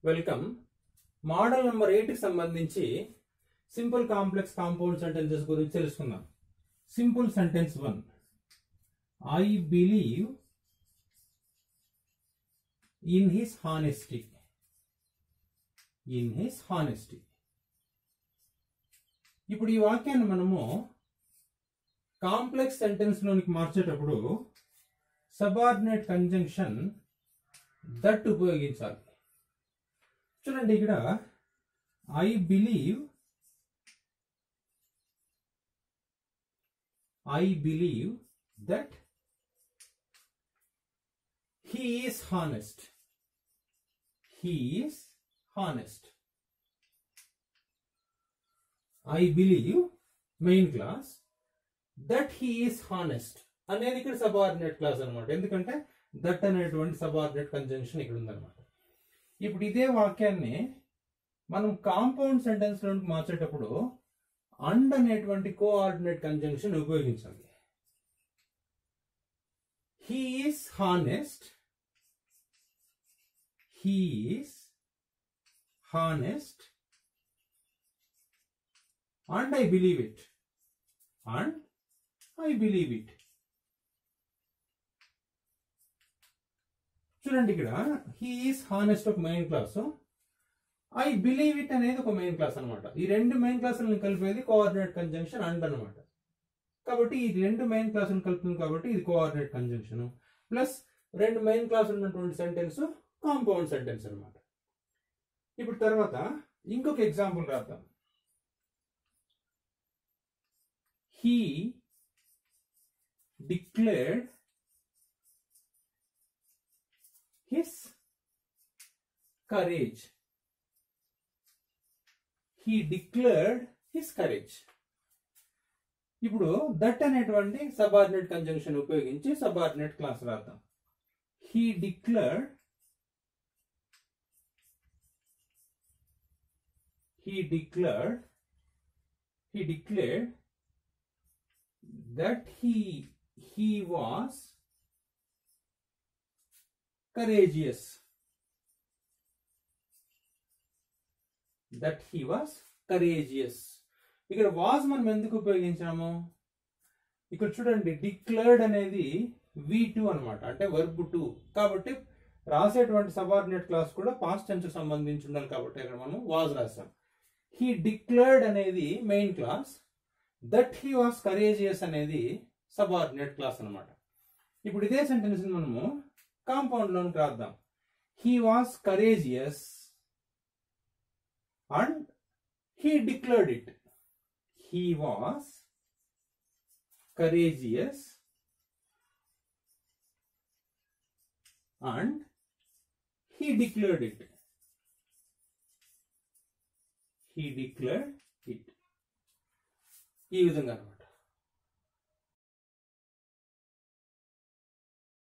welcome model number కి సంబంధించి simple complex compound sentences గురించి తెలుసుకుందాం simple sentence one I believe in his honesty in his honesty ఇప్పుడు ఈ వాక్యాన్ని మనము కాంప్లెక్స్ సెంటెన్స్ లోనికి మార్చేటప్పుడు సబార్డినేట్ కంజంక్షన్ దట్ ఉపయోగించాలి చూడండి ఇక్కడ I believe I believe that he is honest he is honest I believe main clause that he is honest అనేది ఇక్కడ సబార్డినేట్ క్లాస్ అన్నమాట ఎందుకంటే దట్ అనేటువంటి సబార్డినేట్ కంజంక్షన్ ఇక్కడ ఉందన్నమాట ఇప్పుడు ఇదే వాక్యాన్ని మనం కాంపౌండ్ సెంటెన్స్ లోకి మార్చేటప్పుడు అండ్ అనేటువంటి కోఆర్డినేట్ కంజంక్షన్ ఉపయోగించాలి he is honest he is honest and I believe it and I believe it చూడండి ఇక్కడ హీ ఈస్ హానెస్ట్ ఒక main clause I believe it అనేది ఒక మెయిన్ క్లాస్ అనమాట ఈ రెండు మెయిన్ క్లాసులను కలిపేది కోఆర్డినేట్ కంజంక్షన్ అండ్ అనమాట కాబట్టి ఈ రెండు మెయిన్ క్లాసులు కలుపుతుంది కాబట్టి ఇది కోఆర్డినేట్ కంజంక్షన్ ప్లస్ రెండు మెయిన్ క్లాస్ ఉన్నటువంటి సెంటెన్స్ కాంపౌండ్ సెంటెన్స్ అనమాట ఇప్పుడు తర్వాత ఇంకొక ఎగ్జాంపుల్ రాద్దాం he declared his courage he declared his courage ఇప్పుడు దట్ అనేటువంటి సబార్డినేట్ కంజంక్షన్ ఉపయోగించి సబార్డినేట్ క్లాస్ రాద్దాం he declared he declared he declared that he he was courageous that he was courageous ఇక్కడ వాజ్ మనం ఎందుకు ఉపయోగించాము ఇక్కడ చూడండి డిక్లేర్డ్ అనేది వి టూ అనమాట అంటే వర్బ్ టూ కాబట్టి రాసేటువంటి సబార్డినేట్ క్లాస్ కూడా పాస్ట్ టెన్స్ సంబంధించి ఉండాలి కాబట్టి ఇక్కడ మనం వాజ్ రాసాం హీ డిక్లేర్డ్ అనేది main clause that he was courageous అనేది సబార్డినేట్ క్లాస్ అనమాట ఇప్పుడు ఇదే సెంటెన్స్ మనము కాంపౌండ్ లోనికి రాద్దాం he was courageous and he declared it he was courageous and he declared it he declared it ఈ విధంగా అనమాట